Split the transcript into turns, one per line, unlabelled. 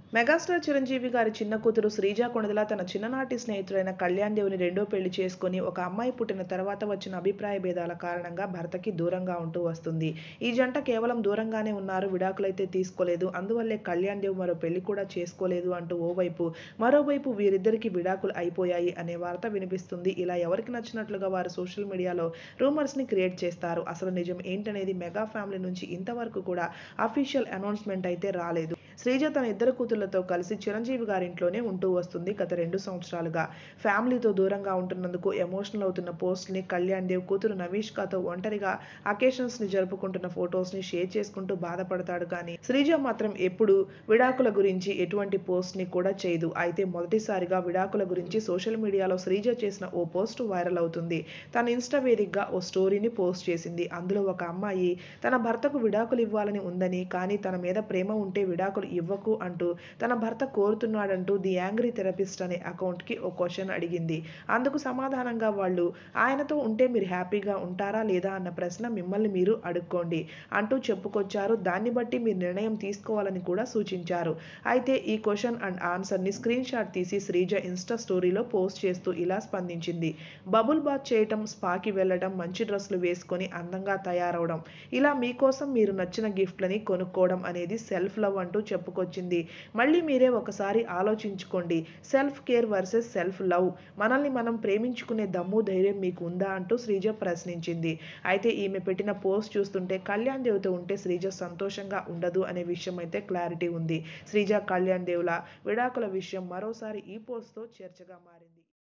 megastar Chiranjeevi గారి చిన్న కూతురు శ్రీజ కొణిదల తన చిన్ననాటి స్నేహితుడైన కళ్యాణ్ దేవుని రెండో పెళ్లి చేసుకుని ఒక అమ్మాయి పుట్టిన తర్వాత వచ్చిన అభిప్రాయ భేదాల కారణంగా భర్తకి దూరంగా ఉంటూ వస్తుంది ఈ జంట కేవలం దూరంగానే ఉన్నారు విడాకులైతే తీసుకోలేదు అందువల్లే కళ్యాణ్ దేవ్ మరో పెళ్లి కూడా చేసుకోలేదు అంటూ ఓవైపు మరోవైపు వీరిద్దరికి విడాకులు అయిపోయాయి అనే వార్త వినిపిస్తుంది ఇలా ఎవరికి నచ్చినట్లుగా వారు సోషల్ మీడియాలో రూమర్స్ ని క్రియేట్ చేస్తారు అసలు నిజం ఏంటనేది మెగా ఫ్యామిలీ నుంచి ఇంతవరకు కూడా అఫీషియల్ అనౌన్స్మెంట్ అయితే రాలేదు శ్రీజ తన ఇద్దరు కూతుళ్లతో కలిసి చిరంజీవి గారింట్లోనే ఉంటూ వస్తుంది గత రెండు సంవత్సరాలుగా ఫ్యామిలీతో దూరంగా ఉంటున్నందుకు ఎమోషనల్ అవుతున్న పోస్ట్ని కళ్యాణ్ దేవ్ కూతురు నవీష్కాతో ఒంటరిగా అకేషన్స్ ని జరుపుకుంటున్న ఫొటోస్ ని షేర్ చేసుకుంటూ బాధపడతాడు కానీ శ్రీజ మాత్రం ఎప్పుడు విడాకుల గురించి ఎటువంటి పోస్ట్ ని కూడా చేయదు అయితే మొదటిసారిగా విడాకుల గురించి సోషల్ మీడియాలో శ్రీజ చేసిన ఓ పోస్ట్ వైరల్ అవుతుంది తన ఇన్స్టా వేదికగా ఓ స్టోరీని పోస్ట్ చేసింది అందులో ఒక అమ్మాయి తన భర్తకు విడాకులు ఇవ్వాలని ఉందని కానీ తన మీద ప్రేమ ఉంటే విడాకులు ఇవ్వకు అంటూ తన భర్త కోరుతున్నాడంటూ ది యాంగ్రీ థెరపిస్ట్ అనే అకౌంట్కి ఓ క్వశ్చన్ అడిగింది అందుకు సమాధానంగా వాళ్ళు ఆయనతో ఉంటే మీరు హ్యాపీగా ఉంటారా లేదా అన్న ప్రశ్న మిమ్మల్ని మీరు అడుక్కోండి అంటూ చెప్పుకొచ్చారు దాన్ని బట్టి మీరు నిర్ణయం తీసుకోవాలని కూడా సూచించారు అయితే ఈ క్వశ్చన్ అండ్ ఆన్సర్ని స్క్రీన్ షాట్ తీసి శ్రీజ ఇన్స్టా స్టోరీలో పోస్ట్ చేస్తూ ఇలా స్పందించింది బబుల్ బాత్ చేయటం స్పాకి వెళ్ళడం మంచి డ్రెస్సులు వేసుకొని అందంగా తయారవడం ఇలా మీకోసం మీరు నచ్చిన గిఫ్ట్లని కొనుక్కోవడం అనేది సెల్ఫ్ లవ్ అంటూ చెప్పుకొచ్చింది మళ్ళీ మీరే ఒకసారి ఆలోచించుకోండి self care versus self love మనల్ని మనం ప్రేమించుకునే దమ్ము ధైర్యం మీకు ఉందా అంటూ శ్రీజ ప్రశ్నించింది అయితే ఈమె పెట్టిన పోస్ట్ చూస్తుంటే కళ్యాణ్ దేవుతో ఉంటే శ్రీజ సంతోషంగా ఉండదు అనే విషయం అయితే క్లారిటీ ఉంది శ్రీజ కళ్యాణ్ దేవుల విడాకుల విషయం మరోసారి ఈ పోస్ట్తో చర్చగా మారింది